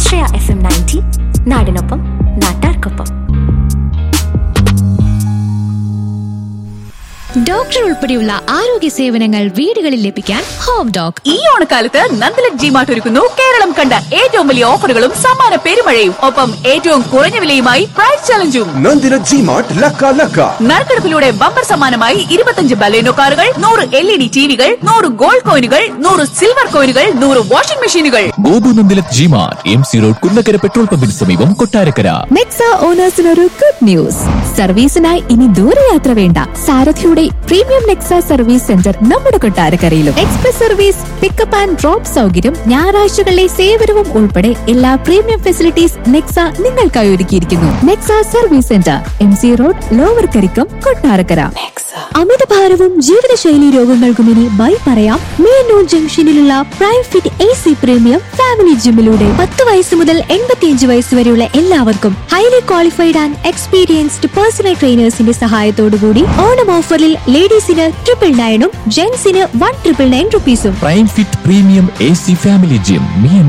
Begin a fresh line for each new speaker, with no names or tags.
ആശ്രയ F M ninety നാടിനൊപ്പം നാട്ടാർക്കൊപ്പം
doctor ഉൾപ്പെടെയുള്ള ആരോഗ്യ സേവനങ്ങൾ വീടുകളിൽ ലഭിക്കാൻ ഹോം ഡോക്
ഈ ഓണക്കാലത്ത് നന്ദലക് ജിമാർട്ട് ഒരുക്കുന്നു കേരളം കണ്ട ഏറ്റവും വലിയ ഓഫറുകളും സമ്മാന പെരുമഴയും ഒപ്പം ഏറ്റവും കുറഞ്ഞ വിലയുമായി പ്രൈസ് ചലഞ്ചും
നന്ദിന ജിമാർട്ട് ലക്ക ലക്ക
നറുക്കെടുപ്പിലൂടെ ബമ്പർ സമ്മാനമായി ഇരുപത്തഞ്ച് ബലേനോ കാറുകൾ നൂറ് എൽ ഇ ഡി ടിവികൾ നൂറ് ഗോൾഡ് കോയിനുകൾ നൂറ് സിൽവർ കോയിനുകൾ നൂറ് വാഷിംഗ് മെഷീനുകൾ
Gopu Nandilath G Mart M C road Kunnakkara petrol പമ്പിന് സമീപം കൊട്ടാരക്കര
നെക്സ ഓണേഴ്സിനൊരു ഗുഡ് ന്യൂസ് സർവീസിനായി ഇനി ദൂരയാത്ര വേണ്ട സാരഥിയുടെ പ്രീമിയം നെക്സ സർവീസ് സെന്റർ നമ്മുടെ കൊട്ടാരക്കരയിലും express service pickup and drop സൗകര്യം ഞായറാഴ്ചകളിലെ സേവനവും ഉൾപ്പെടെ എല്ലാ പ്രീമിയം ഫെസിലിറ്റീസ് നെക്സ നിങ്ങൾക്കായി ഒരുക്കിയിരിക്കുന്നു Nexa service centre M C road lower Karikkam Kottarakkara അമിതഭാരവും ജീവിതശൈലി രോഗങ്ങൾക്കും ഇനി ബൈ പറയാം മേനൂർ ജംഗ്ഷനിലുള്ള prime fit A C premium family ജിമ്മിലൂടെ പത്ത് വയസ്സ് മുതൽ എൺപത്തിയഞ്ച് വയസ്സ് വരെയുള്ള എല്ലാവർക്കും highly qualified and experienced personal ട്രെയിനേഴ്സിന്റെ സഹായത്തോടുകൂടി ഓണം ഓഫറിൽ ലേഡീസിന് ട്രിപ്പിൾ നയനും ജെന്റ്സിന് വൺ ട്രിപ്പിൾ നയൻ റുപ്പീസും
prime fit premium A C family gym me